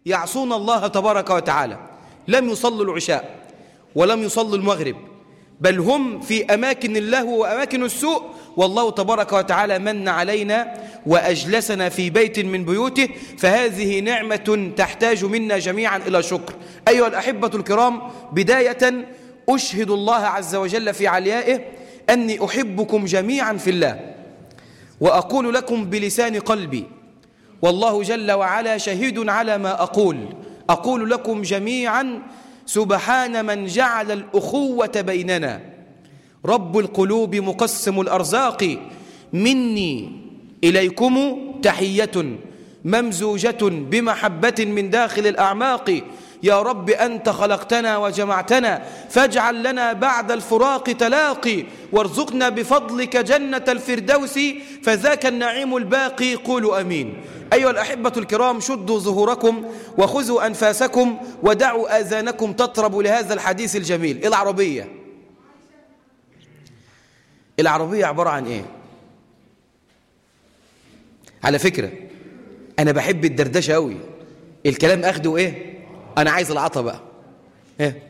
يعصون الله تبارك وتعالى لم يصلوا العشاء ولم يصلوا المغرب بل هم في أماكن اللهو وأماكن السوء والله تبارك وتعالى من علينا وأجلسنا في بيت من بيوته فهذه نعمة تحتاج منا جميعا إلى شكر أيها الأحبة الكرام بداية أشهد الله عز وجل في عليائه أني أحبكم جميعا في الله وأقول لكم بلسان قلبي والله جل وعلا شهيد على ما أقول أقول لكم جميعا سبحان من جعل الأخوة بيننا رب القلوب مقسم الأرزاق مني إليكم تحية ممزوجة بمحبة من داخل الأعماق يا رب أنت خلقتنا وجمعتنا فاجعل لنا بعد الفراق تلاقي وارزقنا بفضلك جنة الفردوس فذاك النعيم الباقي قولوا أمين أيها الأحبة الكرام شدوا ظهوركم وخذوا أنفاسكم ودعوا آذانكم تطرب لهذا الحديث الجميل العربية العربية عبارة عن إيه؟ على فكرة أنا بحب الدردشة أوي الكلام أخده إيه؟ أنا عايز العطا بقى إيه؟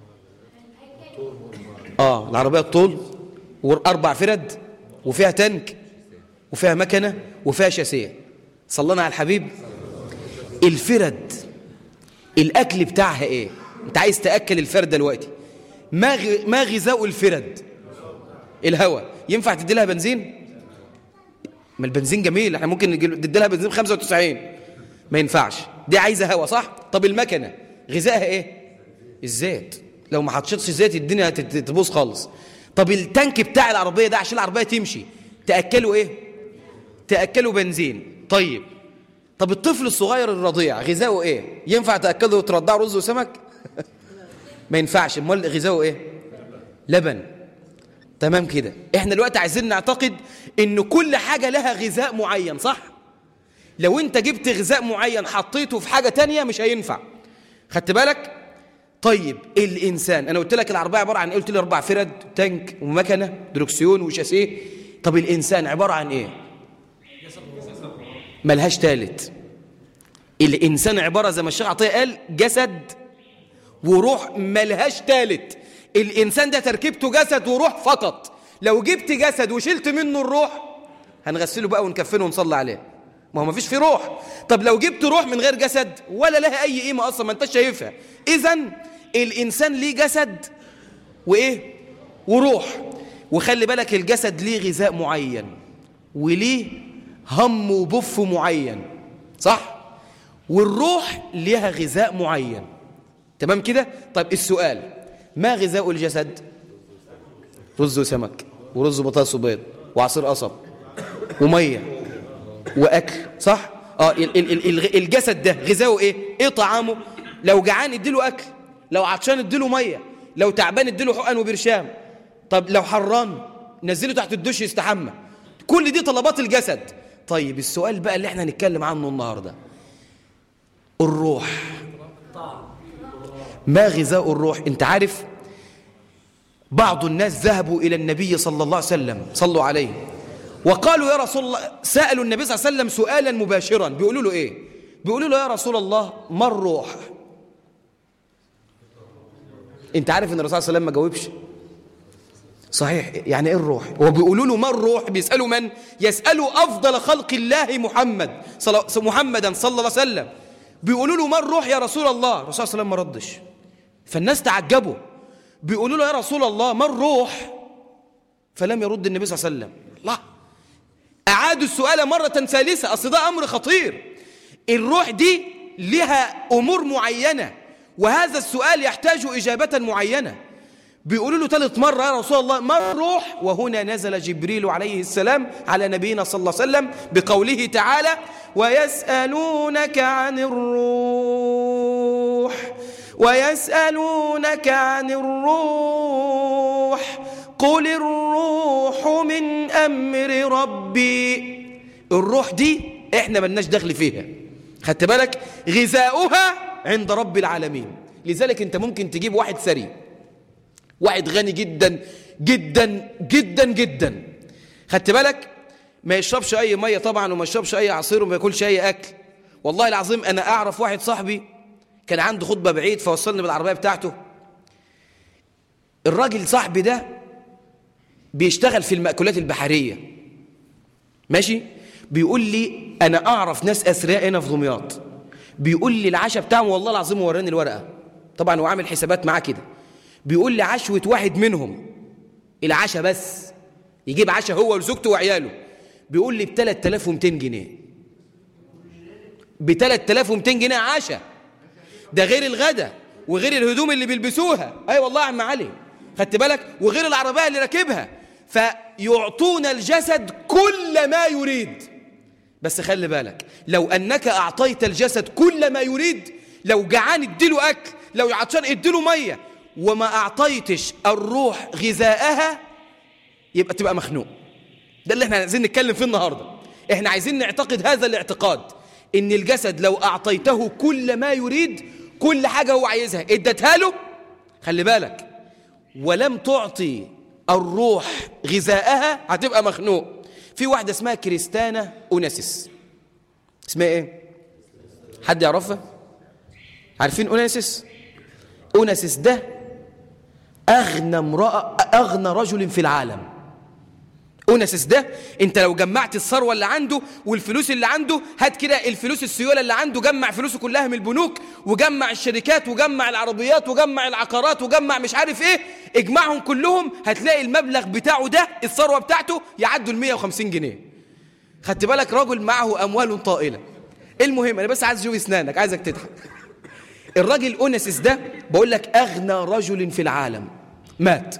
آه العربية الطول وأربع فرد وفيها تنك وفيها مكنة وفيها شاسية صلنا على الحبيب الفرد الأكل بتاعها إيه؟ أنت عايز تأكل الفرد دلوقتي ما غ... ما غذاء الفرد الهواء ينفع تدي لها بنزين ما البنزين جميل احنا ممكن ندي لها بنزين 95 ما ينفعش دي عايزه هواء صح طب المكنه غذائها ايه الزيت لو ما حطيتش زيت الدنيا تبوظ خالص طب التانك بتاع العربيه ده عشان العربيه تمشي تاكله ايه تاكله بنزين طيب طب الطفل الصغير الرضيع غذاؤه ايه ينفع تاكله وترضعه رز وسمك ما ينفعش امال غذاؤه ايه لبن تمام كده احنا دلوقتي عايزين نعتقد ان كل حاجة لها غذاء معين صح لو انت جبت غذاء معين حطيته في حاجة تانية مش هينفع خدت بالك طيب الانسان انا قلت لك العربية عبارة عن ايه قلت لي اربع فرد تانك ومكنة دركسيون وشاسيه طب الانسان عبارة عن ايه ملهاش تالت الانسان عبارة زي ما الشيخ عطية قال جسد وروح ملهاش تالت الإنسان ده تركيبته جسد وروح فقط لو جبت جسد وشلت منه الروح هنغسله بقى ونكفنه ونصلي عليه ما هو ما فيش فيه روح طب لو جبت روح من غير جسد ولا لها أي قيمة أصلا ما أنت شايفها إذا الإنسان ليه جسد وإيه وروح وخلي بالك الجسد ليه غذاء معين وليه هم وبف معين صح والروح ليها غذاء معين تمام كده طيب السؤال ما غذاء الجسد رز وسمك ورز بطاطس وبيض وعصير قصب وميه واكل صح اه ال ال ال الجسد ده غذاؤه ايه ايه طعامه لو جعان اديله اكل لو عطشان اديله ميه لو تعبان اديله حقن وبرشام طب لو حران نزله تحت الدش يستحمى كل دي طلبات الجسد طيب السؤال بقى اللي احنا هنتكلم عنه النهارده الروح ما غذاء الروح انت عارف بعض الناس ذهبوا إلى النبي صلى الله عليه وسلم صلوا عليه وقالوا يا رسول الله سألوا النبي صلى الله عليه وسلم سؤالا مباشرا بيقولوا له إيه بيقولوا له يا رسول الله ما الروح انت عارف ان الرسول صلى الله عليه وسلم ما جاوبش صحيح يعني ايه الروح هو بيقولوا له ما الروح بيسالوا من يسالوا افضل خلق الله محمد صل... محمدا صلى الله عليه وسلم بيقولوا له ما الروح يا رسول الله الرسول صلى الله عليه وسلم ما ردش فالناس تعجبوا بيقولوا له يا رسول الله ما الروح فلم يرد النبي صلى الله عليه وسلم لا أعادوا السؤال مرة ثالثة أصل ده أمر خطير الروح دي لها أمور معينة وهذا السؤال يحتاج إجابة معينة بيقولوا له ثالث مرة يا رسول الله ما الروح وهنا نزل جبريل عليه السلام على نبينا صلى الله عليه وسلم بقوله تعالى ويسألونك عن الروح ويسألونك عن الروح قل الروح من أمر ربي الروح دي احنا ملناش دخل فيها خدت بالك غذاؤها عند رب العالمين لذلك انت ممكن تجيب واحد ثري واحد غني جدا جدا جدا جدا خدت بالك ما يشربش اي ميه طبعا وما يشربش اي عصير وما ياكلش اي اكل والله العظيم أنا أعرف واحد صاحبي كان عنده خطبة بعيد فوصلني بالعربية بتاعته الراجل صاحبي ده بيشتغل في المأكولات البحرية ماشي بيقول لي أنا أعرف ناس أثرياء هنا في دمياط بيقول لي العشاء بتاعهم والله العظيم وراني الورقة طبعا هو عامل حسابات معاه كده بيقول لي عشوة واحد منهم العشاء بس يجيب عشاء هو وزوجته وعياله بيقول لي ب 3200 جنيه ب 3200 جنيه عشاء ده غير الغدا وغير الهدوم اللي بيلبسوها اي والله يا عم علي خدت بالك وغير العربيه اللي راكبها فيعطون الجسد كل ما يريد بس خلي بالك لو انك اعطيت الجسد كل ما يريد لو جعان اديله اكل لو عطشان اديله ميه وما اعطيتش الروح غذاءها يبقى تبقى مخنوق ده اللي احنا عايزين نتكلم فيه النهارده احنا عايزين نعتقد هذا الاعتقاد ان الجسد لو اعطيته كل ما يريد كل حاجه هو عايزها اديتها له خلي بالك ولم تعطي الروح غذاءها هتبقى مخنوق في واحده اسمها كريستانا اوناسيس اسمها ايه حد يعرفها عارفين اوناسيس اوناسيس ده اغنى امراه اغنى رجل في العالم اوناسيس ده انت لو جمعت الثروه اللي عنده والفلوس اللي عنده هات كده الفلوس السيوله اللي عنده جمع فلوسه كلها من البنوك وجمع الشركات وجمع العربيات وجمع العقارات وجمع مش عارف ايه اجمعهم كلهم هتلاقي المبلغ بتاعه ده الثروه بتاعته يعدوا ال 150 جنيه خدت بالك رجل معه اموال طائله المهم انا بس عايز اشوف اسنانك عايزك تضحك الراجل اوناسيس ده بقول لك اغنى رجل في العالم مات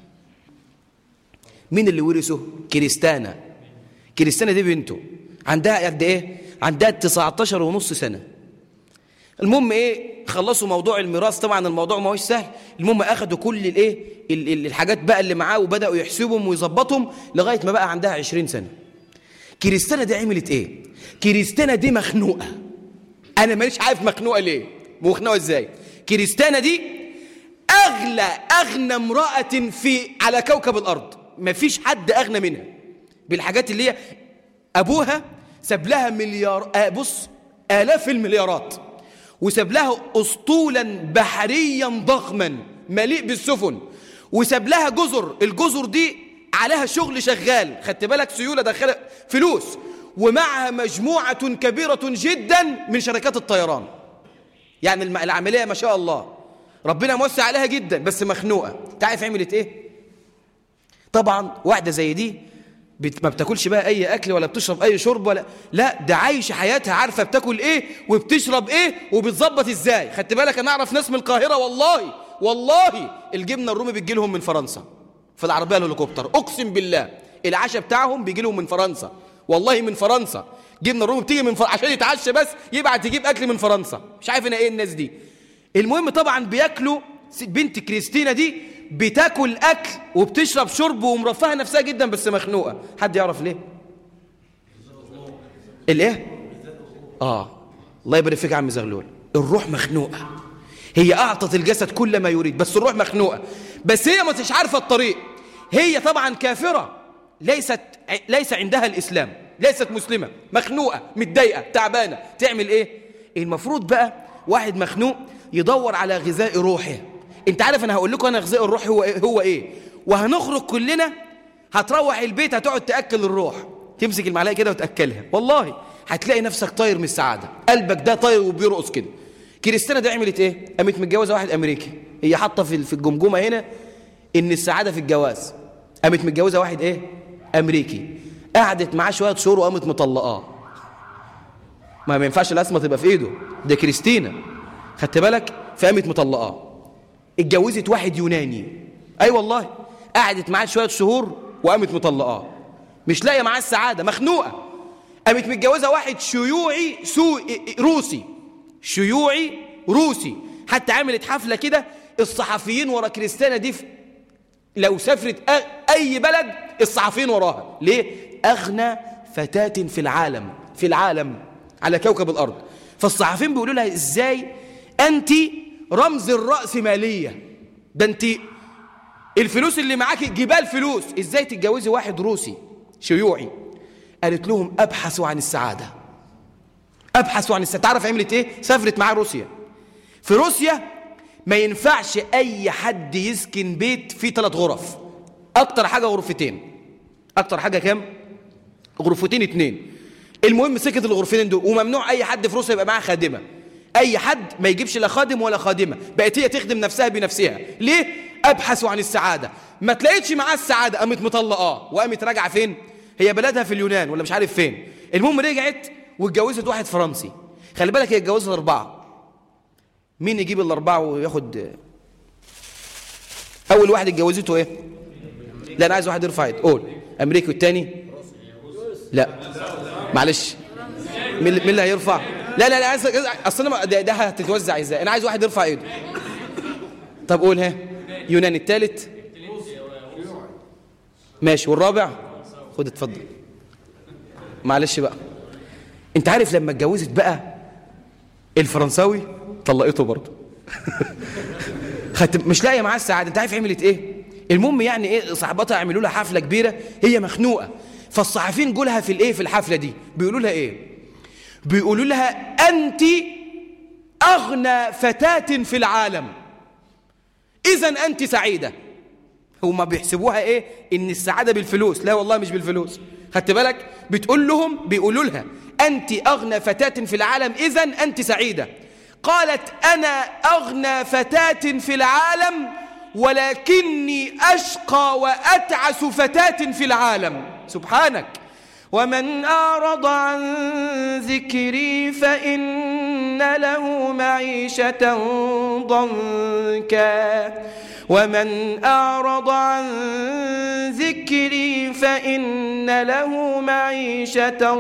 مين اللي ورثه كريستانا كريستانا دي بنته عندها قد ايه عندها 19 ونص سنه المهم ايه خلصوا موضوع الميراث طبعا الموضوع ما هوش سهل المهم اخذوا كل الايه الحاجات بقى اللي معاه وبداوا يحسبهم ويظبطهم لغايه ما بقى عندها 20 سنه كريستانا دي عملت ايه كريستانا دي مخنوقه انا ماليش عارف مخنوقه ليه مخنوقه ازاي كريستانا دي اغلى اغنى امراه في على كوكب الارض مفيش حد اغنى منها بالحاجات اللي هي ابوها ساب لها مليار آه بص الاف المليارات وساب لها اسطولا بحريا ضخما مليء بالسفن وساب لها جزر الجزر دي عليها شغل شغال خدت بالك سيوله داخله فلوس ومعها مجموعه كبيره جدا من شركات الطيران يعني العمليه ما شاء الله ربنا موسع عليها جدا بس مخنوقه تعرف عملت ايه طبعا واحدة زي دي ما بتاكلش بقى اي اكل ولا بتشرب اي شرب ولا لا ده عايشه حياتها عارفه بتاكل ايه وبتشرب ايه وبتظبط ازاي خدت بالك انا اعرف ناس من القاهره والله والله الجبنه الرومي بتجي لهم من فرنسا في العربيه الهليكوبتر اقسم بالله العشاء بتاعهم بيجي لهم من فرنسا والله من فرنسا جبنه الرومي بتيجي من فر... عشان يتعشى بس يبعت يجيب اكل من فرنسا مش عارف انا ايه الناس دي المهم طبعا بياكلوا بنت كريستينا دي بتاكل اكل وبتشرب شرب ومرفهه نفسها جدا بس مخنوقه حد يعرف ليه الايه اه الله يبارك فيك يا عم زغلول الروح مخنوقه هي اعطت الجسد كل ما يريد بس الروح مخنوقه بس هي ما تش عارفه الطريق هي طبعا كافره ليست ليس عندها الاسلام ليست مسلمه مخنوقه متضايقه تعبانه تعمل ايه المفروض بقى واحد مخنوق يدور على غذاء روحه انت عارف انا هقول لكم انا غذاء الروح هو ايه هو ايه وهنخرج كلنا هتروح البيت هتقعد تاكل الروح تمسك المعلقه كده وتاكلها والله هتلاقي نفسك طاير من السعاده قلبك ده طاير وبيرقص كده كريستينا دي عملت ايه قامت متجوزه واحد امريكي هي حاطه في في الجمجمه هنا ان السعاده في الجواز قامت متجوزه واحد ايه امريكي قعدت معاه شويه شهور وقامت مطلقاه ما ما ينفعش الاسمه تبقى في ايده ده كريستينا خدت بالك فقامت مطلقاه اتجوزت واحد يوناني اي أيوة والله قعدت معاه شويه شهور وقامت مطلقاه مش لاقيه معاه السعاده مخنوقه قامت متجوزه واحد شيوعي سو روسي شيوعي روسي حتى عملت حفله كده الصحفيين ورا كريستيانا دي لو سافرت اي بلد الصحفيين وراها ليه اغنى فتاه في العالم في العالم على كوكب الارض فالصحفيين بيقولوا لها ازاي انت رمز الرأسمالية ده انت الفلوس اللي معاك جبال فلوس ازاي تتجوزي واحد روسي شيوعي قالت لهم ابحثوا عن السعادة ابحث عن السعاده تعرف عملت ايه سافرت معاه روسيا في روسيا ما ينفعش اي حد يسكن بيت فيه ثلاث غرف اكتر حاجه غرفتين اكتر حاجه كام غرفتين اتنين المهم سكت الغرفتين دول وممنوع اي حد في روسيا يبقى معاه خادمه اي حد ما يجيبش لا خادم ولا خادمه بقت هي تخدم نفسها بنفسها ليه ابحث عن السعاده ما تلاقيتش معاه السعاده قامت مطلقاه وقامت راجعه فين هي بلدها في اليونان ولا مش عارف فين المهم رجعت واتجوزت واحد فرنسي خلي بالك هي اتجوزت اربعه مين يجيب الاربعه وياخد اول واحد اتجوزته ايه لا انا عايز واحد يرفع ايده قول امريكا والتاني لا معلش مين مين اللي هيرفع لا لا لا عايز اصل انا ده, ده هتتوزع ازاي انا عايز واحد يرفع ايده طب قول ها يونان الثالث ماشي والرابع خد اتفضل معلش بقى انت عارف لما اتجوزت بقى الفرنساوي طلقته برضه خدت مش لاقيه معاه السعاده انت عارف عملت ايه المهم يعني ايه صاحباتها عملوا لها حفله كبيره هي مخنوقه فالصحفيين جولها في الايه في الحفله دي بيقولوا لها ايه بيقولوا لها انت اغنى فتاه في العالم اذا انت سعيده هما بيحسبوها ايه ان السعاده بالفلوس لا والله مش بالفلوس خدت بالك بتقول لهم بيقولوا لها انت اغنى فتاه في العالم اذا انت سعيده قالت انا اغنى فتاه في العالم ولكني اشقى واتعس فتاه في العالم سبحانك ومن اعرض عن ذكري فان له معيشه ضنكا ومن أعرض عن ذكري فإن له معيشة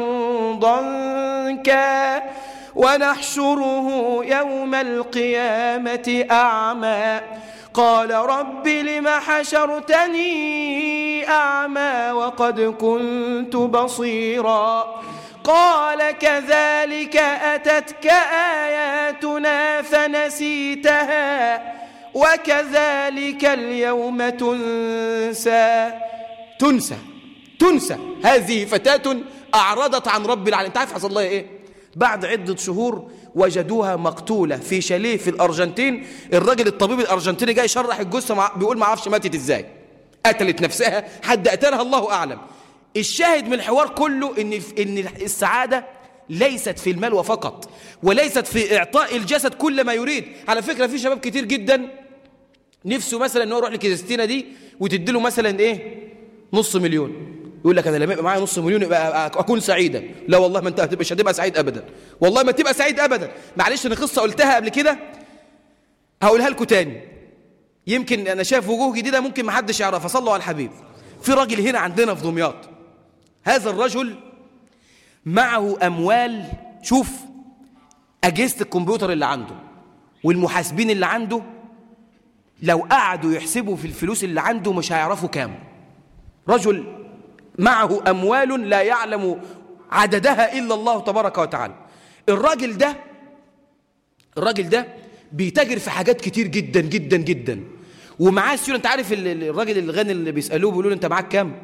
ضنكا ونحشره يوم القيامة أعمى قال رب لم حشرتني أعمى وقد كنت بصيرا قال كذلك أتتك آياتنا فنسيتها وكذلك اليوم تنسى تنسى تنسى هذه فتاة أعرضت عن رب العالمين انت عارف حصل الله ايه بعد عدة شهور وجدوها مقتولة في شاليه في الأرجنتين الراجل الطبيب الأرجنتيني جاي يشرح الجثة مع... بيقول ما عرفش ماتت ازاي قتلت نفسها حد قتلها الله أعلم الشاهد من الحوار كله إن, إن السعادة ليست في المال وفقط وليست في إعطاء الجسد كل ما يريد على فكرة في شباب كتير جدا نفسه مثلا ان هو يروح لكريستينا دي وتدي له مثلا ايه نص مليون يقول لك انا لما يبقى معايا نص مليون يبقى اكون سعيدا لا والله ما انت مش هتبقى سعيد ابدا والله ما تبقى سعيد ابدا معلش انا قصه قلتها قبل كده هقولها لكم تاني يمكن انا شايف وجوه جديده ممكن ما حدش يعرفها صلوا على الحبيب في راجل هنا عندنا في دمياط هذا الرجل معه اموال شوف اجهزه الكمبيوتر اللي عنده والمحاسبين اللي عنده لو قعدوا يحسبوا في الفلوس اللي عنده مش هيعرفوا كام رجل معه أموال لا يعلم عددها إلا الله تبارك وتعالى الراجل ده الراجل ده بيتاجر في حاجات كتير جدا جدا جدا ومعاه سيولة انت عارف الراجل الغني اللي بيسألوه بيقولوا له انت معاك كام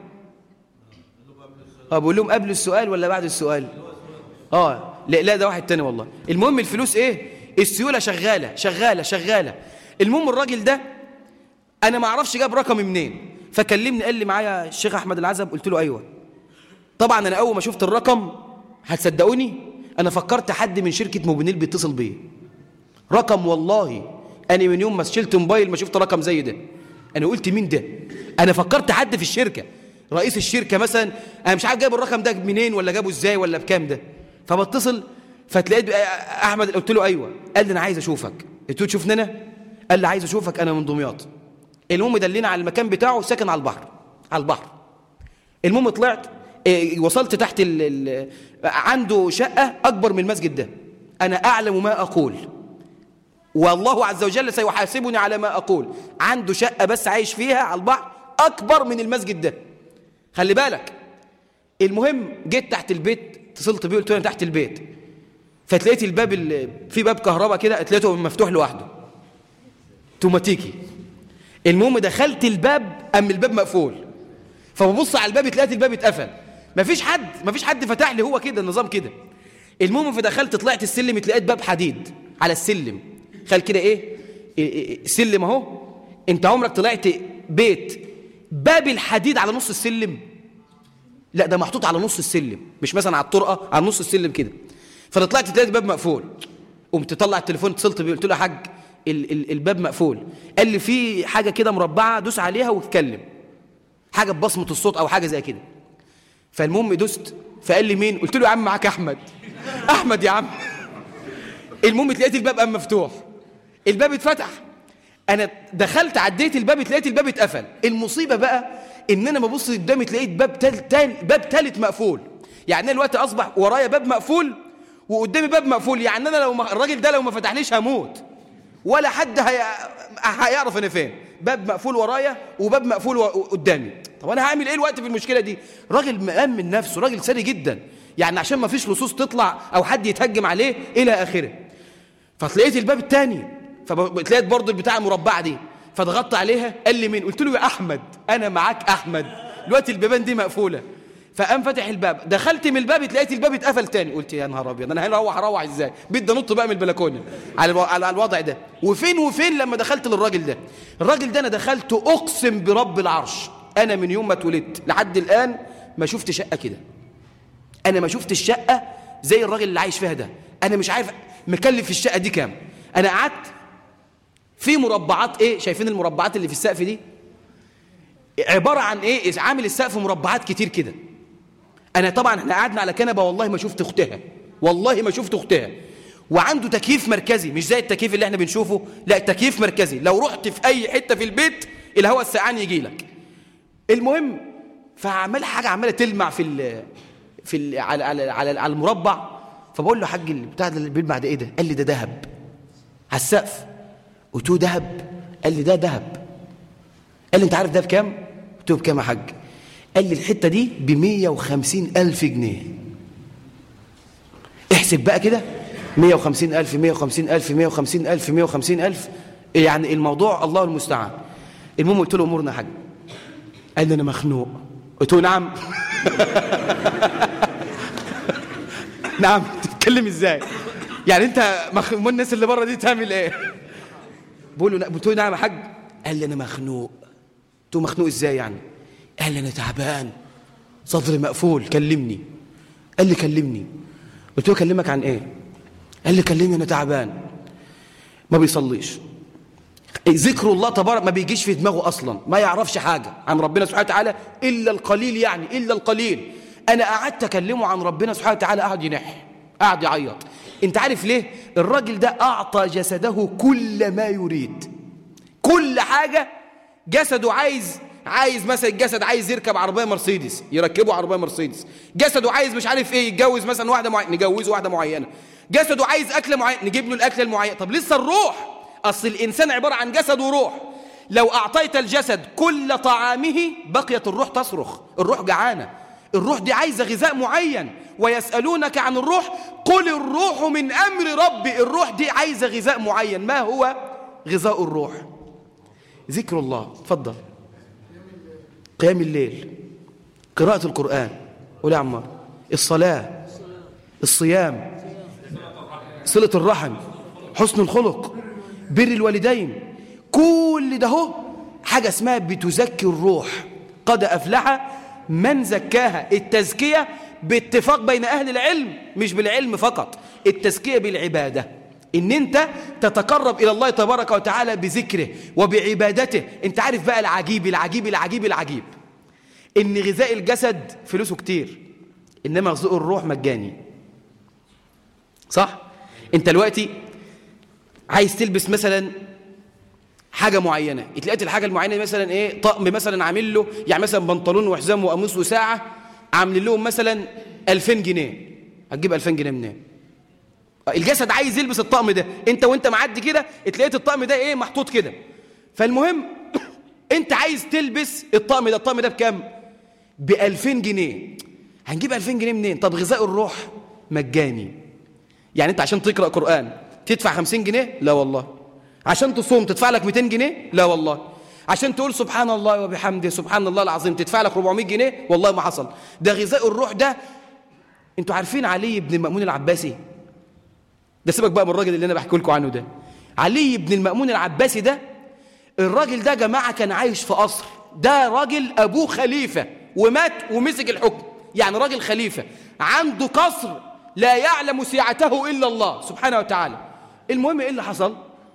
اه بقول لهم قبل السؤال ولا بعد السؤال اه لا لا ده واحد تاني والله المهم الفلوس ايه السيولة شغالة شغالة شغالة المهم الراجل ده انا ما اعرفش جاب رقمي منين فكلمني قال لي معايا الشيخ احمد العزب قلت له ايوه طبعا انا اول ما شفت الرقم هتصدقوني انا فكرت حد من شركه موبينيل بيتصل بيا رقم والله انا من يوم ما شلت موبايل ما شفت رقم زي ده انا قلت مين ده انا فكرت حد في الشركه رئيس الشركه مثلا انا مش عارف جايب الرقم ده منين ولا جابه ازاي ولا بكام ده فبتصل فتلاقيت احمد قلت له ايوه قال لي انا عايز اشوفك قلت له تشوفني انا قال لي عايز اشوفك انا من دمياط المهم دلنا على المكان بتاعه ساكن على البحر على البحر المهم طلعت إيه وصلت تحت ال ال عنده شقة أكبر من المسجد ده أنا أعلم ما أقول والله عز وجل سيحاسبني على ما أقول عنده شقة بس عايش فيها على البحر أكبر من المسجد ده خلي بالك المهم جيت تحت البيت اتصلت بيه قلت له تحت البيت فتلاقيت الباب في باب كهرباء كده لقيته مفتوح لوحده اوتوماتيكي المهم دخلت الباب أم الباب مقفول فببص على الباب تلاقيت الباب اتقفل مفيش حد مفيش حد فتح لي هو كده النظام كده المهم فدخلت طلعت السلم لقيت باب حديد على السلم خل كده ايه إيه- إيه- سلم اهو انت عمرك طلعت بيت باب الحديد على نص السلم لا ده محطوط على نص السلم مش مثلا على الطرقه على نص السلم كده فانا طلعت تلاقي الباب مقفول قمت طلع التليفون اتصلت بيه قلت له يا حاج ال ال الباب مقفول قال لي في حاجه كده مربعه دوس عليها واتكلم حاجه ببصمه الصوت او حاجه زي كده فالمهم دوست فقال لي مين قلت له يا عم معاك احمد احمد يا عم المهم لقيت الباب قام مفتوح الباب اتفتح انا دخلت عديت الباب لقيت الباب اتقفل المصيبه بقى ان انا ببص قدامي لقيت باب تال تال باب تالت مقفول يعني انا دلوقتي اصبح ورايا باب مقفول وقدامي باب مقفول يعني انا لو ما الراجل ده لو ما فتحليش هموت ولا حد هي... هيعرف انا فين باب مقفول ورايا وباب مقفول و... قدامي طب انا هعمل ايه الوقت في المشكله دي راجل مأمن نفسه راجل ثري جدا يعني عشان ما فيش لصوص تطلع او حد يتهجم عليه الى اخره فتلاقيت الباب الثاني فتلاقيت برضه البتاع المربعه دي فضغطت عليها قال لي مين قلت له يا احمد انا معاك احمد دلوقتي البيبان دي مقفوله فقام فتح الباب دخلت من الباب لقيت الباب اتقفل تاني قلت يا نهار ابيض انا هروح اروح ازاي بدي انط بقى من البلكونه على الو... على الوضع ده وفين وفين لما دخلت للراجل ده الراجل ده انا دخلت اقسم برب العرش انا من يوم ما اتولدت لحد الان ما شفت شقه كده انا ما شفت الشقه زي الراجل اللي عايش فيها ده انا مش عارف مكلف في الشقه دي كام انا قعدت في مربعات ايه شايفين المربعات اللي في السقف دي عباره عن ايه عامل السقف مربعات كتير كده انا طبعا احنا قعدنا على كنبه والله ما شفت اختها والله ما شفت اختها وعنده تكييف مركزي مش زي التكييف اللي احنا بنشوفه لا تكييف مركزي لو رحت في اي حته في البيت الهواء السقعان يجي لك المهم فعمال حاجه عماله تلمع في ال في ال على على على, على المربع فبقول له يا حاج البتاع ده اللي بيلمع ده ايه ده قال لي ده ذهب على السقف قلت له ذهب قال لي ده ذهب قال لي انت عارف ده بكام قلت له بكام يا حاج قال لي الحته دي ب 150 الف جنيه احسب بقى كده 150 الف 150 الف 150 الف 150 الف يعني الموضوع الله المستعان المهم قلت له امورنا يا حاج قال لي انا مخنوق قلت له نعم نعم تتكلم ازاي يعني انت مخ... امال الناس اللي بره دي تعمل ايه بقول له قلت له نعم يا حاج قال لي انا مخنوق قلت له مخنوق ازاي يعني قال لي انا تعبان صدري مقفول كلمني قال لي كلمني قلت له اكلمك عن ايه قال لي كلمني انا تعبان ما بيصليش ذكر الله تبارك ما بيجيش في دماغه اصلا ما يعرفش حاجه عن ربنا سبحانه وتعالى الا القليل يعني الا القليل انا قعدت اكلمه عن ربنا سبحانه وتعالى قعد ينح قعد يعيط انت عارف ليه الراجل ده اعطى جسده كل ما يريد كل حاجه جسده عايز عايز مثلا الجسد عايز يركب عربيه مرسيدس يركبه عربيه مرسيدس جسده عايز مش عارف ايه يتجوز مثلا واحده معينه نجوزه واحده معينه جسده عايز اكله معينه نجيب له الاكله المعينه طب لسه الروح اصل الانسان عباره عن جسد وروح لو اعطيت الجسد كل طعامه بقيت الروح تصرخ الروح جعانه الروح دي عايزه غذاء معين ويسالونك عن الروح قل الروح من امر ربي الروح دي عايزه غذاء معين ما هو غذاء الروح ذكر الله تفضل قيام الليل قراءة القرآن قول يا عمار الصلاة الصيام صلة الرحم حسن الخلق بر الوالدين كل ده هو حاجة اسمها بتزكي الروح قد أفلح من زكاها التزكية باتفاق بين أهل العلم مش بالعلم فقط التزكية بالعبادة ان انت تتقرب الى الله تبارك وتعالى بذكره وبعبادته انت عارف بقى العجيب العجيب العجيب العجيب ان غذاء الجسد فلوسه كتير انما غذاء الروح مجاني صح انت دلوقتي عايز تلبس مثلا حاجة معينة اتلقيت الحاجة المعينة مثلا ايه طقم مثلا عامل له يعني مثلا بنطلون وحزام وقميص وساعة عاملين لهم مثلا 2000 جنيه هتجيب 2000 جنيه منين الجسد عايز يلبس الطقم ده انت وانت معدي كده اتلقيت الطقم ده ايه محطوط كده فالمهم انت عايز تلبس الطقم ده الطقم ده بكام ب 2000 جنيه هنجيب 2000 جنيه منين طب غذاء الروح مجاني يعني انت عشان تقرا قران تدفع 50 جنيه لا والله عشان تصوم تدفع لك 200 جنيه لا والله عشان تقول سبحان الله وبحمده سبحان الله العظيم تدفع لك 400 جنيه والله ما حصل ده غذاء الروح ده انتوا عارفين علي بن المأمون العباسي ده سيبك بقى من الراجل اللي انا بحكي لكم عنه ده علي بن المأمون العباسي ده الراجل ده جماعة كان عايش في قصر ده راجل أبوه خليفة ومات ومسك الحكم يعني راجل خليفة عنده قصر لا يعلم سعته إلا الله سبحانه وتعالى المهم إيه اللي حصل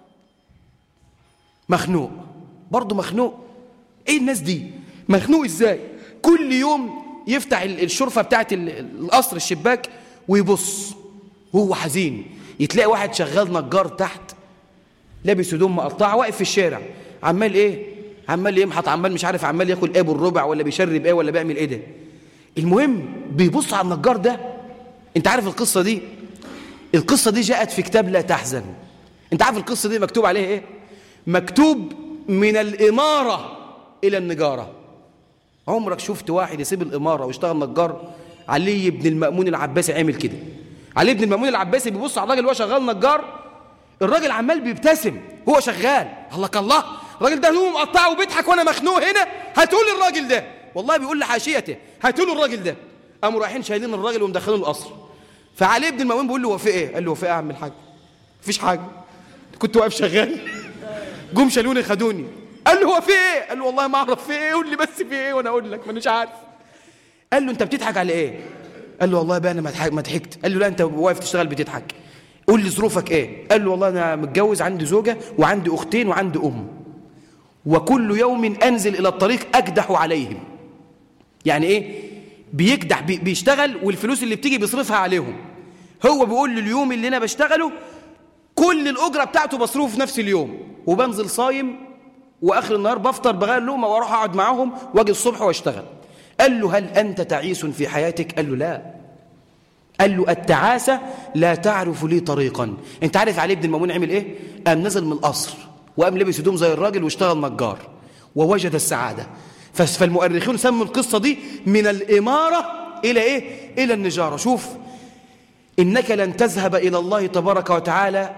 مخنوق برضه مخنوق إيه الناس دي مخنوق إزاي كل يوم يفتح الشرفة بتاعت القصر الشباك ويبص وهو حزين يتلاقي واحد شغال نجار تحت لابس هدوم مقطعه واقف في الشارع عمال ايه عمال يمحط عمال مش عارف عمال ياكل ايه بالربع ولا بيشرب ايه ولا بيعمل ايه ده المهم بيبص على النجار ده انت عارف القصه دي القصه دي جاءت في كتاب لا تحزن انت عارف القصه دي مكتوب عليها ايه مكتوب من الاماره الى النجاره عمرك شفت واحد يسيب الاماره ويشتغل نجار علي بن المأمون العباسي عمل كده علي بن المأمون العباسي بيبص على الراجل وهو شغال نجار الراجل عمال بيبتسم هو شغال الله الله الراجل ده هو مقطعه وبيضحك وانا مخنوق هنا هاتوا لي الراجل ده والله بيقول لحاشيته هاتوا له الراجل ده قاموا رايحين شايلين الراجل ومدخلينه القصر فعلي بن المأمون بيقول له هو في ايه قال له هو في ايه يا عم الحاج مفيش حاجه كنت واقف شغال جم شالوني خدوني قال له هو في ايه قال له والله ما اعرف في ايه قول لي بس في ايه وانا اقول لك مانيش عارف قال له انت بتضحك على ايه قال له والله بقى انا ما ضحكت قال له لا انت واقف تشتغل بتضحك قول لي ظروفك ايه قال له والله انا متجوز عندي زوجة وعندي اختين وعندي ام وكل يوم انزل الى الطريق اكدح عليهم يعني ايه بيكدح بي بيشتغل والفلوس اللي بتيجي بيصرفها عليهم هو بيقول لي اليوم اللي انا بشتغله كل الاجره بتاعته بصرفه في نفس اليوم وبنزل صايم واخر النهار بفطر بغير لقمه واروح اقعد معاهم واجي الصبح واشتغل قال له هل انت تعيس في حياتك قال له لا قال له التعاسة لا تعرف لي طريقا انت عارف علي بن المأمون عمل ايه قام نزل من القصر وقام لبس هدوم زي الراجل واشتغل نجار ووجد السعادة فالمؤرخون سموا القصة دي من الإمارة إلى إيه إلى النجارة شوف إنك لن تذهب إلى الله تبارك وتعالى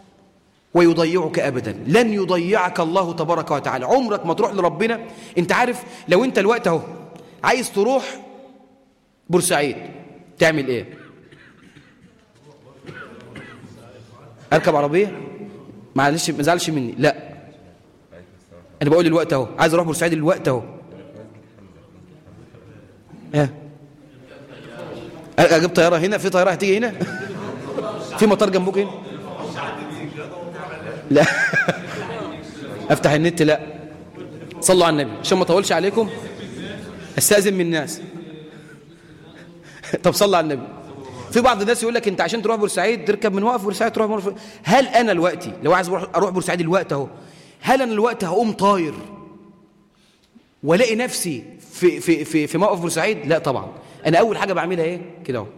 ويضيعك أبدا لن يضيعك الله تبارك وتعالى عمرك ما تروح لربنا انت عارف لو انت الوقت اهو عايز تروح بورسعيد تعمل ايه اركب عربيه معلش ما تزعلش مني لا انا بقول الوقت اهو عايز اروح بورسعيد الوقت اهو ها اجيب طياره هنا في طياره هتيجي هنا في مطار جنبك هنا لا افتح النت لا صلوا على النبي عشان ما اطولش عليكم استاذن من الناس طب صلى على النبي في بعض الناس يقول لك انت عشان تروح بورسعيد تركب من وقف بورسعيد تروح بورسعيد هل انا دلوقتي لو عايز اروح بورسعيد الوقت اهو هل انا الوقت هقوم طاير والاقي نفسي في في في في موقف بورسعيد لا طبعا انا اول حاجه بعملها ايه كده اهو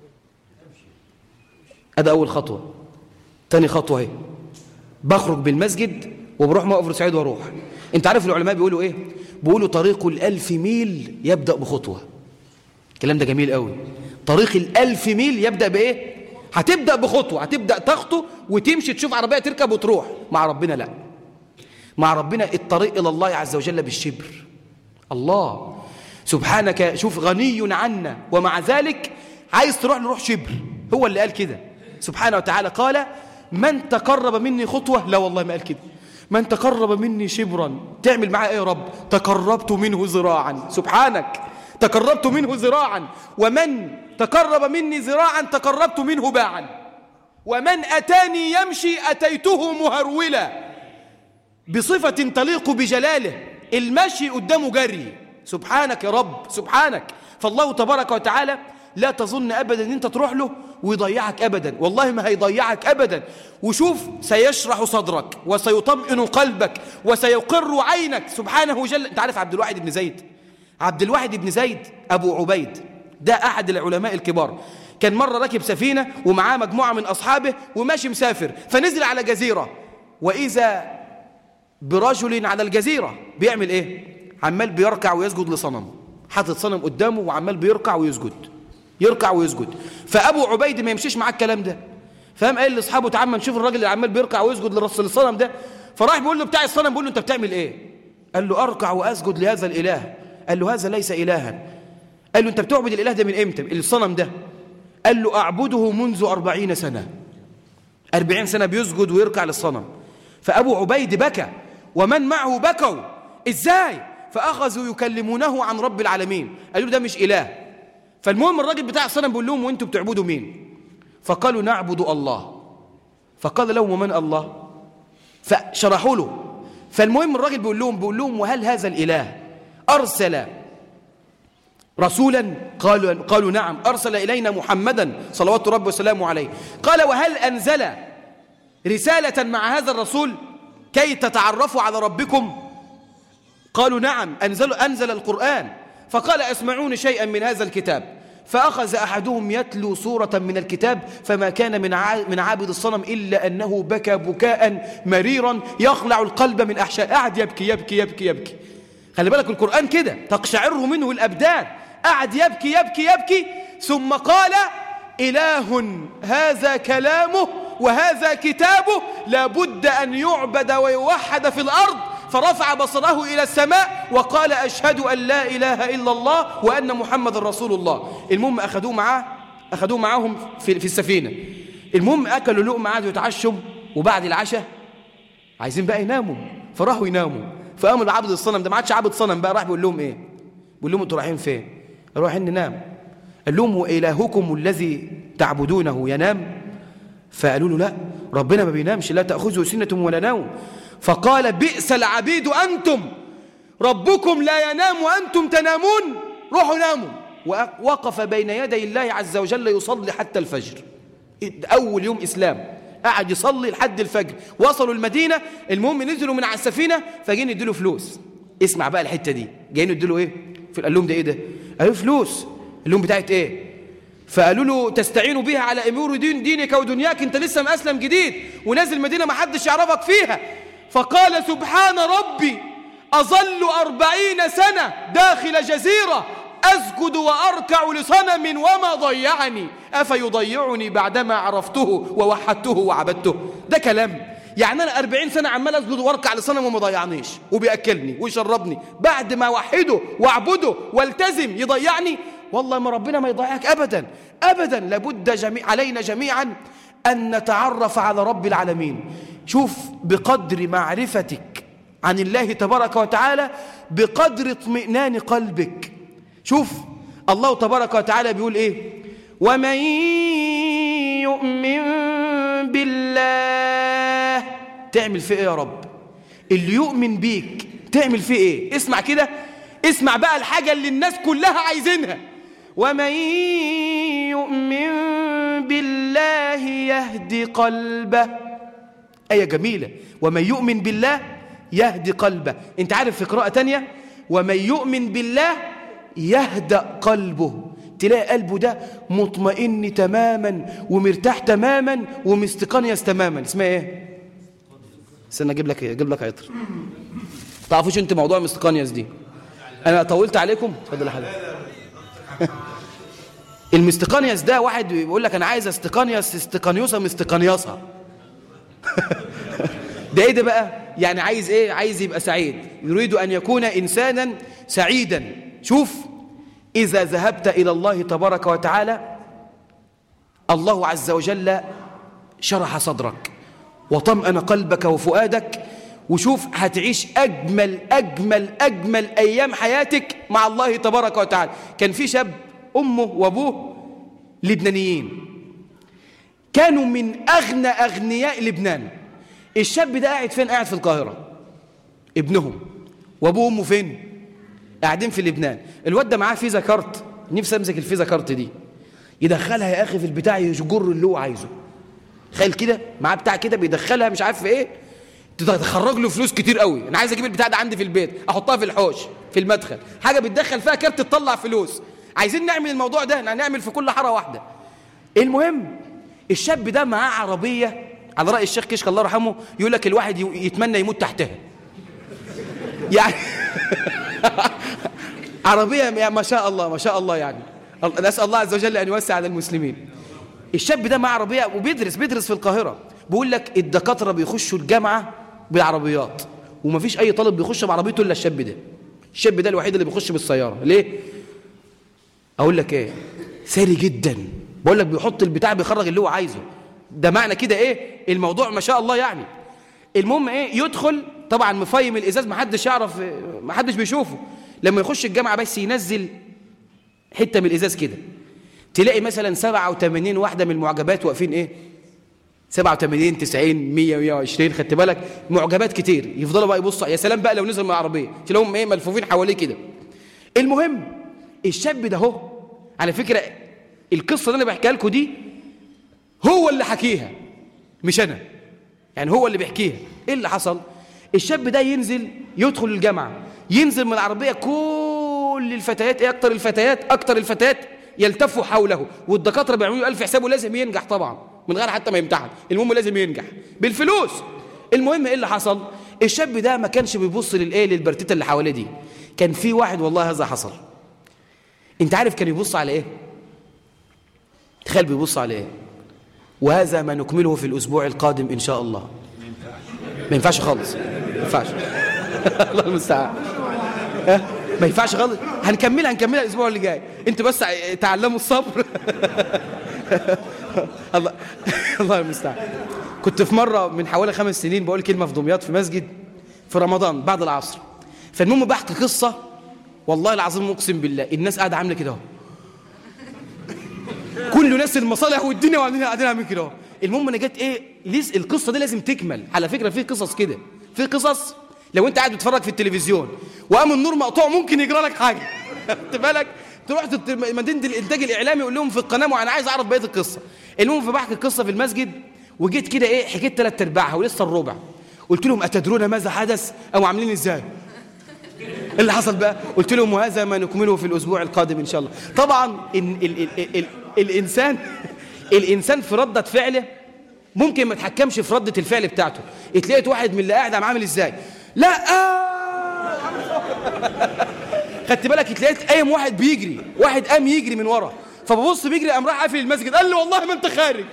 ادي اول خطوه تاني خطوه اهي بخرج بالمسجد وبروح موقف بورسعيد واروح انت عارف العلماء بيقولوا ايه بيقولوا طريق الألف ميل يبدأ بخطوة الكلام ده جميل قوي طريق الألف ميل يبدأ بإيه هتبدأ بخطوة هتبدأ تخطو وتمشي تشوف عربية تركب وتروح مع ربنا لا مع ربنا الطريق إلى الله عز وجل بالشبر الله سبحانك شوف غني عنا ومع ذلك عايز تروح نروح شبر هو اللي قال كده سبحانه وتعالى قال من تقرب مني خطوة لا والله ما قال كده من تقرب مني شبرا تعمل معاه ايه يا رب تقربت منه ذراعا سبحانك تقربت منه ذراعا ومن تقرب مني ذراعا تقربت منه باعا ومن أتاني يمشي أتيته مهرولا بصفة تليق بجلاله المشي قدامه جري سبحانك يا رب سبحانك فالله تبارك وتعالى لا تظن أبدا أن أنت تروح له ويضيعك أبدا والله ما هيضيعك أبدا وشوف سيشرح صدرك وسيطمئن قلبك وسيقر عينك سبحانه جل أنت عارف عبد الواحد بن زيد عبد الواحد بن زيد أبو عبيد ده أحد العلماء الكبار كان مرة راكب سفينة ومعاه مجموعة من أصحابه وماشي مسافر فنزل على جزيرة وإذا برجل على الجزيرة بيعمل إيه عمال بيركع ويسجد لصنم حاطط صنم قدامه وعمال بيركع ويسجد يركع ويسجد فابو عبيد ما يمشيش معاه الكلام ده فقام قال لاصحابه تعال نشوف الراجل اللي عمال بيركع ويسجد للصنم ده فراح بيقول له بتاع الصنم بيقول له انت بتعمل ايه قال له اركع واسجد لهذا الاله قال له هذا ليس الها قال له انت بتعبد الاله ده من امتى الصنم ده قال له أعبده منذ أربعين سنة أربعين سنة بيسجد ويركع للصنم فأبو عبيد بكى ومن معه بكوا إزاي فأخذوا يكلمونه عن رب العالمين قالوا ده مش إله فالمهم الراجل بتاع الصنم بيقول لهم وانتوا بتعبدوا مين فقالوا نعبد الله فقال لهم ومن الله فشرحوا له فالمهم الراجل بيقول لهم بيقول لهم وهل هذا الإله أرسل رسولا قالوا, قالوا نعم أرسل إلينا محمدا صلوات ربي وسلامه عليه قال وهل أنزل رسالة مع هذا الرسول كي تتعرفوا على ربكم قالوا نعم أنزل, أنزل القرآن فقال اسمعون شيئا من هذا الكتاب فأخذ أحدهم يتلو سورة من الكتاب فما كان من من عابد الصنم إلا أنه بكى بكاء مريرا يخلع القلب من أحشاء قعد يبكي يبكي يبكي يبكي خلي بالك القرآن كده تقشعره منه الأبدان قعد يبكي يبكي يبكي ثم قال إله هذا كلامه وهذا كتابه لابد أن يعبد ويوحد في الأرض فرفع بصره إلى السماء وقال أشهد أن لا إله إلا الله وأن محمد رسول الله المهم أخذوه معاه أخذوه معاهم في, في السفينة المهم أكلوا لقمة قعدوا يتعشوا وبعد العشاء عايزين بقى يناموا فراحوا يناموا فقاموا العبد الصنم ده ما عادش عبد صنم بقى راح بيقول لهم ايه بيقول لهم انتوا رايحين فين رايحين ننام قال لهم وإلهكم الذي تعبدونه ينام فقالوا له لا ربنا ما بينامش لا تأخذه سنة ولا نوم فقال بئس العبيد أنتم ربكم لا ينام وأنتم تنامون روحوا ناموا وقف بين يدي الله عز وجل يصلي حتى الفجر أول يوم إسلام قعد يصلي لحد الفجر وصلوا المدينة المهم نزلوا من على السفينة فجين يديله فلوس اسمع بقى الحتة دي جايين يديله ايه قال لهم ده ايه ده قالوا فلوس قال لهم بتاعت ايه فقالوا له تستعينوا بها على امور دين دينك ودنياك انت لسه مأسلم جديد ونازل مدينة ما حدش يعرفك فيها فقال سبحان ربي أظل أربعين سنة داخل جزيرة أسجد وأركع لصنم وما ضيعني أفيضيعني بعدما عرفته ووحدته وعبدته ده كلام يعني أنا أربعين سنة عمال أسجد وأركع لصنم وما ضيعنيش وبيأكلني ويشربني بعد ما وحده واعبده والتزم يضيعني والله ما ربنا ما يضيعك أبدا أبدا لابد جميع علينا جميعا أن نتعرف على رب العالمين شوف بقدر معرفتك عن الله تبارك وتعالى بقدر اطمئنان قلبك شوف الله تبارك وتعالى بيقول ايه ومن يؤمن بالله تعمل فيه ايه يا رب اللي يؤمن بيك تعمل فيه ايه اسمع كده اسمع بقى الحاجة اللي الناس كلها عايزينها ومن يؤمن بالله يهدي قلبه آية جميلة ومن يؤمن بالله يهدي قلبه انت عارف في قراءة تانية ومن يؤمن بالله يهدأ قلبه تلاقي قلبه ده مطمئن تماما ومرتاح تماما ومستقنيس تماما اسمها ايه استنى اجيب لك ايه اجيب لك عطر تعرفوش انت موضوع مستقنيس دي انا طولت عليكم اتفضل يا حبيبي المستقنيس ده واحد بيقول لك انا عايز استقنيس استقنيوسه مستقنيصه ده ايه ده بقى يعني عايز ايه عايز يبقى سعيد يريد ان يكون انسانا سعيدا شوف اذا ذهبت الى الله تبارك وتعالى الله عز وجل شرح صدرك وطمأن قلبك وفؤادك وشوف هتعيش أجمل أجمل أجمل أيام حياتك مع الله تبارك وتعالى كان في شاب أمه وأبوه لبنانيين كانوا من أغنى أغنياء لبنان الشاب ده قاعد فين قاعد في القاهرة ابنهم وأبوه وأمه فين قاعدين في لبنان الواد ده معاه فيزا كارت نفسي امسك الفيزا كارت دي يدخلها يا اخي في البتاع يجر اللي هو عايزه تخيل كده معاه بتاع كده بيدخلها مش عارف في ايه تخرج له فلوس كتير قوي انا عايز اجيب البتاع ده عندي في البيت احطها في الحوش في المدخل حاجه بتدخل فيها كارت تطلع فلوس عايزين نعمل الموضوع ده نعمل في كل حاره واحده المهم الشاب ده معاه عربيه على راي الشيخ كشك الله يرحمه يقول لك الواحد يتمنى يموت تحتها يعني عربيه ما شاء الله ما شاء الله يعني نسال الله عز وجل ان يوسع على المسلمين الشاب ده معاه عربيه وبيدرس بيدرس في القاهره بيقول لك الدكاتره بيخشوا الجامعه بالعربيات ومفيش اي طالب بيخش بعربيته الا الشاب ده الشاب ده الوحيد اللي بيخش بالسياره ليه اقول لك ايه ثري جدا بقول لك بيحط البتاع بيخرج اللي هو عايزه ده معنى كده ايه الموضوع ما شاء الله يعني المهم ايه يدخل طبعا مفيم الازاز ما حدش يعرف ما حدش بيشوفه لما يخش الجامعه بس ينزل حته من الازاز كده تلاقي مثلا 87 واحده من المعجبات واقفين ايه 87 90 100 120 خدت بالك معجبات كتير يفضلوا بقى يبصوا يا سلام بقى لو نزل من العربيه تلاقيهم ايه ملفوفين حواليه كده المهم الشاب ده اهو على فكره القصه اللي انا بحكيها لكم دي هو اللي حكيها مش انا يعني هو اللي بيحكيها ايه اللي حصل الشاب ده ينزل يدخل الجامعه ينزل من العربيه كل الفتيات ايه اكتر الفتيات اكتر الفتيات يلتفوا حوله والدكاتره بيعملوا الف حسابه لازم ينجح طبعا من غير حتى ما يمتحن المهم لازم ينجح بالفلوس المهم ايه اللي حصل الشاب ده ما كانش بيبص للايه للبرتيته اللي حواليه دي كان في واحد والله هذا حصل انت عارف كان يبص على ايه تخيل بيبص على ايه وهذا ما نكمله في الاسبوع القادم ان شاء الله ما ينفعش خالص ما ينفعش الله المستعان ما ينفعش خالص هنكملها هنكملها الاسبوع اللي جاي انتوا بس تعلموا الصبر الله الله المستعان كنت في مره من حوالي خمس سنين بقول كلمه في دمياط في مسجد في رمضان بعد العصر فالمهم بحكي قصه والله العظيم اقسم بالله الناس قاعده عامله كده اهو كل ناس المصالح والدنيا وعاملين قاعدين عاملين كده اهو المهم انا جت ايه ليس القصه دي لازم تكمل على فكره في قصص كده في قصص لو انت قاعد بتتفرج في التلفزيون وقام النور مقطوع ممكن يجرى لك حاجه خدت بالك تروح مدينه الانتاج الاعلامي يقول لهم في القناه وانا عايز اعرف بقيه القصه المهم فبحكي القصه في المسجد وجيت كده ايه حكيت ثلاث ارباعها ولسه الربع قلت لهم اتدرون ماذا حدث او عاملين ازاي اللي حصل بقى قلت لهم وهذا ما نكمله في الاسبوع القادم ان شاء الله طبعا ال ال ال ال ال الانسان الانسان في رده فعله ممكن ما تحكمش في رده الفعل بتاعته اتلاقيت واحد من اللي قاعد عم عامل ازاي لا آه. خدت بالك اتلاقيت قايم واحد بيجري واحد قام يجري من ورا فببص بيجري قام راح قافل المسجد قال لي والله ما انت خارج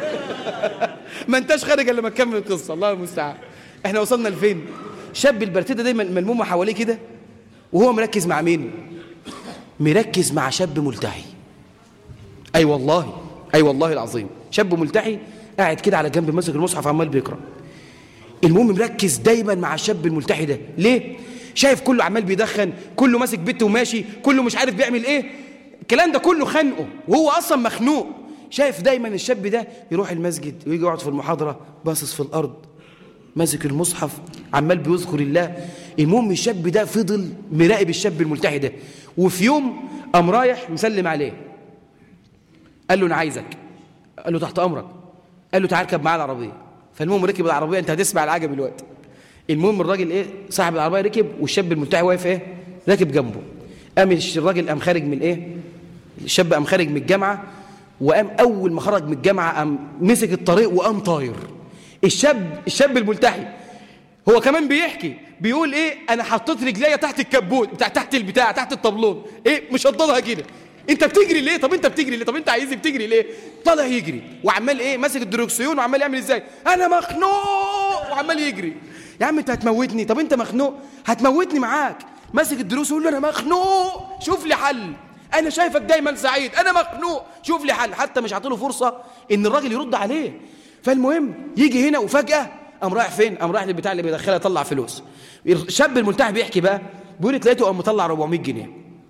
ما انتش خارج الا لما تكمل القصه الله المستعان احنا وصلنا لفين شاب البرتده دايما ملمومه حواليه كده وهو مركز مع مين مركز مع شاب ملتحي اي أيوة والله اي أيوة والله العظيم شاب ملتحي قاعد كده على جنب ماسك المصحف عمال بيقرا المهم مركز دايما مع الشاب الملتحي ده ليه شايف كله عمال بيدخن كله ماسك بيته وماشي كله مش عارف بيعمل ايه الكلام ده كله خانقه وهو اصلا مخنوق شايف دايما الشاب ده يروح المسجد ويجي يقعد في المحاضره باصص في الارض ماسك المصحف عمال بيذكر الله المهم الشاب ده فضل مراقب الشاب الملتحي ده وفي يوم قام رايح مسلم عليه قال له انا عايزك قال له تحت امرك قال له تعال اركب معايا العربيه فالمهم ركب العربيه انت هتسمع العجب دلوقتي المهم الراجل ايه صاحب العربيه ركب والشاب الملتحي واقف ايه راكب جنبه قام الراجل قام خارج من ايه الشاب قام خارج من الجامعه وقام اول ما خرج من الجامعه قام مسك الطريق وقام طاير الشاب الشاب الملتحي هو كمان بيحكي بيقول ايه انا حطيت رجليا تحت الكبوت بتاع تحت البتاع تحت الطابلون ايه مشددها كده انت بتجري ليه طب انت بتجري ليه طب انت عايز بتجري ليه طالع يجري وعمال ايه ماسك الدروكسيون وعمال يعمل ازاي انا مخنوق وعمال يجري يا عم انت هتموتني طب انت مخنوق هتموتني معاك ماسك الدروس ويقول له انا مخنوق شوف لي حل انا شايفك دايما سعيد انا مخنوق شوف لي حل حتى مش عاطيله فرصه ان الراجل يرد عليه فالمهم يجي هنا وفجاه قام رايح فين قام رايح للبتاع اللي بيدخلها يطلع فلوس الشاب الملتحي بيحكي بقى بيقول لقيته قام مطلع 400 جنيه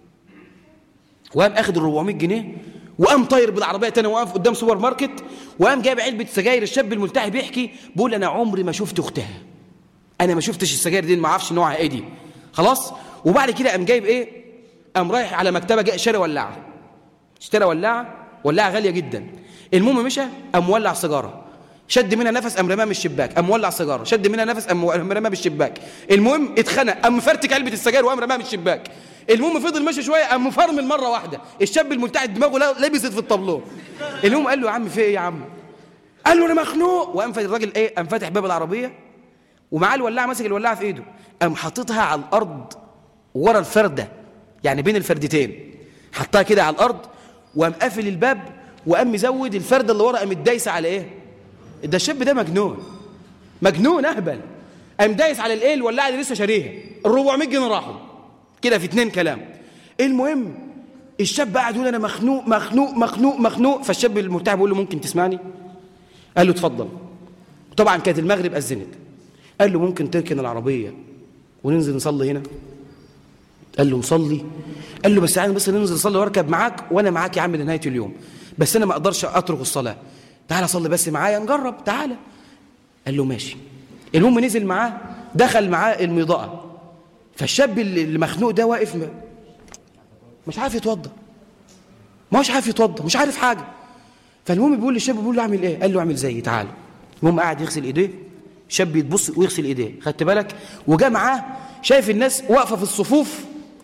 وقام اخد ال 400 جنيه وقام طاير بالعربيه تاني واقف قدام سوبر ماركت وقام جايب علبه سجاير الشاب الملتحي بيحكي بيقول انا عمري ما شفت اختها انا ما شفتش السجاير دي ما اعرفش نوعها ايه دي خلاص وبعد كده قام جايب ايه قام رايح على مكتبه جاء شاري ولاعه اشترى ولاعه ولاعه غاليه جدا المهم مشى قام ولع سيجاره شد منها نفس قام رماها من الشباك قام ولع سيجاره شد منها نفس قام رماها من الشباك المهم اتخنق قام مفرتك علبه السجاير وقام رماها من الشباك المهم فضل ماشي شويه قام مفرمل مره واحده الشاب الملتحي دماغه لبست في الطابلون المهم قال له يا عم في ايه يا عم قال له انا مخنوق وقام الراجل ايه قام فاتح باب العربيه ومعاه الولاعه ماسك الولاعه في ايده قام حاططها على الارض ورا الفرده يعني بين الفردتين حطها كده على الارض وقام قافل الباب وقام مزود الفرده اللي ورا قامت دايسه على ايه ده الشاب ده مجنون مجنون اهبل قام دايس على الايه الولاعه اللي لسه شاريها ال 400 جنيه راحوا كده في اتنين كلام المهم الشاب قاعد يقول انا مخنوق مخنوق مخنوق مخنوق فالشاب المرتاح بيقول له ممكن تسمعني قال له اتفضل طبعا كانت المغرب اذنت قال له ممكن تركن العربيه وننزل نصلي هنا قال له نصلي قال له بس يعني بس ننزل نصلي واركب معاك وانا معاك يا عم لنهايه اليوم بس انا ما اقدرش اترك الصلاه تعالى صلي بس معايا نجرب تعالى قال له ماشي المهم نزل معاه دخل معاه المضاءه فالشاب اللي مخنوق ده واقف م- مش عارف يتوضا ما هوش عارف يتوضا مش عارف حاجه فالمهم بيقول للشاب بيقول له اعمل ايه قال له اعمل زيي تعالى المهم قاعد يغسل ايديه شاب يتبص ويغسل ايديه خدت بالك وجا معاه شايف الناس واقفه في الصفوف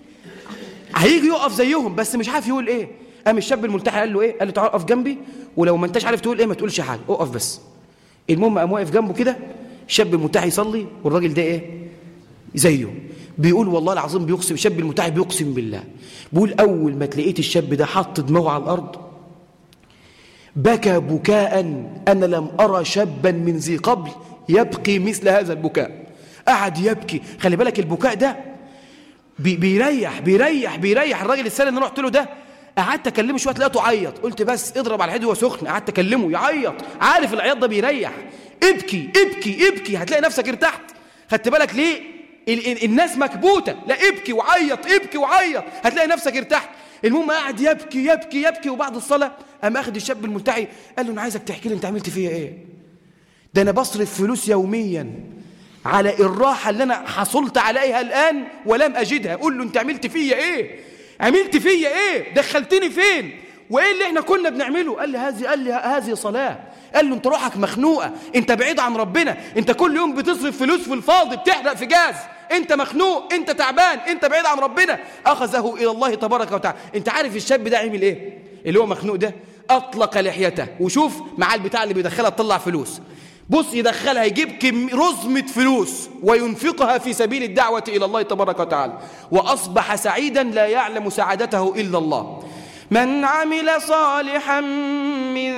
هيجي يقف زيهم بس مش عارف يقول ايه قام الشاب الملتحي قال له ايه قال له تعال اقف جنبي ولو ما انتش عارف تقول ايه ما تقولش حاجه اقف بس المهم قام واقف جنبه كده الشاب الملتحي يصلي والراجل ده ايه زيه بيقول والله العظيم بيقسم الشاب الملتحي بيقسم بالله بيقول اول ما تلاقيت الشاب ده حط دماغه على الارض بكى بكاء انا لم ارى شابا من ذي قبل يبكي مثل هذا البكاء قعد يبكي خلي بالك البكاء ده بي بيريح بيريح بيريح الراجل السنه اللي أنا رحت له ده قعدت اكلمه شويه لقيته عيط قلت بس اضرب على الحديد وهو سخن قعدت اكلمه يعيط عارف العياط ده بيريح ابكي ابكي ابكي هتلاقي نفسك ارتحت خدت بالك ليه ال ال الناس مكبوته لا ابكي وعيط ابكي وعيط هتلاقي نفسك ارتحت المهم قاعد يبكي يبكي يبكي وبعد الصلاه قام اخد الشاب الملتحي قال له انا عايزك تحكي لي انت عملت فيا ايه ده انا بصرف فلوس يوميا على الراحة اللي أنا حصلت عليها الآن ولم أجدها قول له أنت عملت فيا إيه عملت فيا إيه دخلتني فين وإيه اللي إحنا كنا بنعمله قال لي هذه قال لي هذه صلاة قال له أنت روحك مخنوقة أنت بعيد عن ربنا أنت كل يوم بتصرف فلوس في الفاضي بتحرق في جاز أنت مخنوق أنت تعبان أنت بعيد عن ربنا أخذه إلى الله تبارك وتعالى أنت عارف الشاب ده عمل إيه اللي هو مخنوق ده أطلق لحيته وشوف مع البتاع اللي بيدخلها تطلع فلوس بص يدخلها يجيب كم رزمة فلوس وينفقها في سبيل الدعوة إلى الله تبارك وتعالى وأصبح سعيدا لا يعلم سعادته إلا الله من عمل صالحا من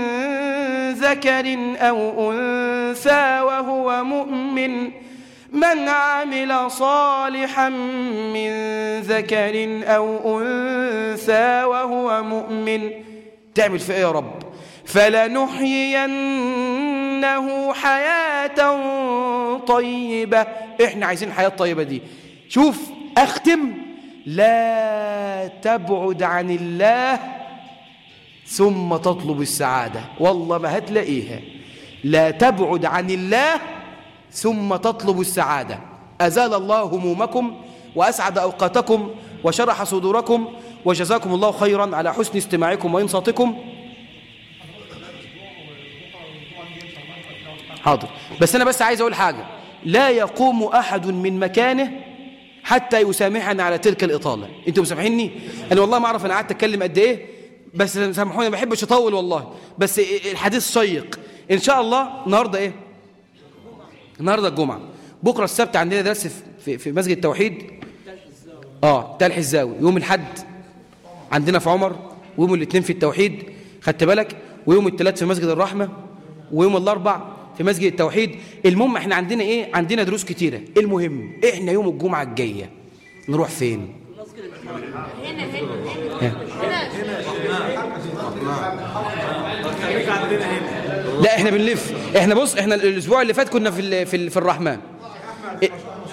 ذكر أو أنثى وهو مؤمن من عمل صالحا من ذكر أو أنثى وهو مؤمن تعمل في إيه يا رب فلنحيينه حياة طيبة احنا عايزين الحياة الطيبة دي شوف اختم لا تبعد عن الله ثم تطلب السعادة والله ما هتلاقيها لا تبعد عن الله ثم تطلب السعادة أزال الله همومكم وأسعد أوقاتكم وشرح صدوركم وجزاكم الله خيرا على حسن استماعكم وإنصاتكم حاضر بس أنا بس عايز أقول حاجة لا يقوم أحد من مكانه حتى يسامحني على تلك الإطالة أنتوا مسامحيني أنا والله ما أعرف أنا قعدت أتكلم قد إيه بس سامحوني ما بحبش أطول والله بس الحديث شيق إن شاء الله النهاردة إيه النهاردة الجمعة بكرة السبت عندنا درس في, في مسجد التوحيد آه تلح الزاوي يوم الحد عندنا في عمر ويوم الاثنين في التوحيد خدت بالك ويوم الثلاث في مسجد الرحمة ويوم الأربع في مسجد التوحيد المهم احنا عندنا ايه عندنا دروس كتيرة المهم احنا يوم الجمعة الجاية نروح فين هنا هنا لا احنا بنلف احنا بص احنا الاسبوع اللي فات كنا في ال في, ال في الرحمن إيه؟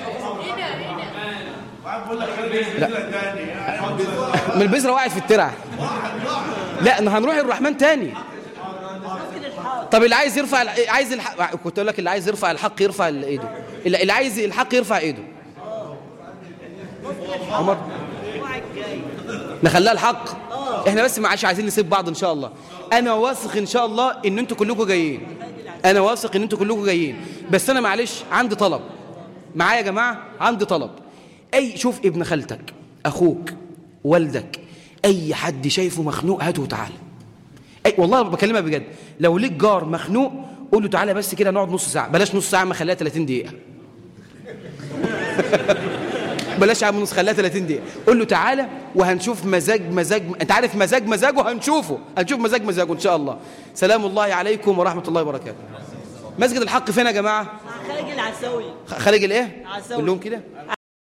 لا من البذره وقعت في الترع لا احنا هنروح الرحمن تاني طب اللي عايز يرفع الع- عايز الحق كنت اقول لك اللي عايز يرفع الحق يرفع ايده اللي اللي عايز الحق يرفع ايده عمر نخليها الحق احنا بس ما عادش عايزين نسيب بعض ان شاء الله انا واثق ان شاء الله ان انتوا كلكم جايين انا واثق ان انتوا كلكم جايين بس انا معلش عندي طلب معايا يا جماعه عندي طلب اي شوف ابن خالتك اخوك والدك اي حد شايفه مخنوق هاته وتعالى اي والله بكلمك بجد لو ليك جار مخنوق قول له تعالى بس كده نقعد نص ساعه بلاش نص ساعه ما خليها 30 دقيقه بلاش عم نص خليها 30 دقيقة قول له تعالى وهنشوف مزاج مزاج انت عارف مزاج مزاجه هنشوفه هنشوف مزاج مزاجه ان شاء الله سلام الله عليكم ورحمة الله وبركاته مسجد الحق فين يا جماعة خارج العساوي خارج الايه عساوي. قول لهم كده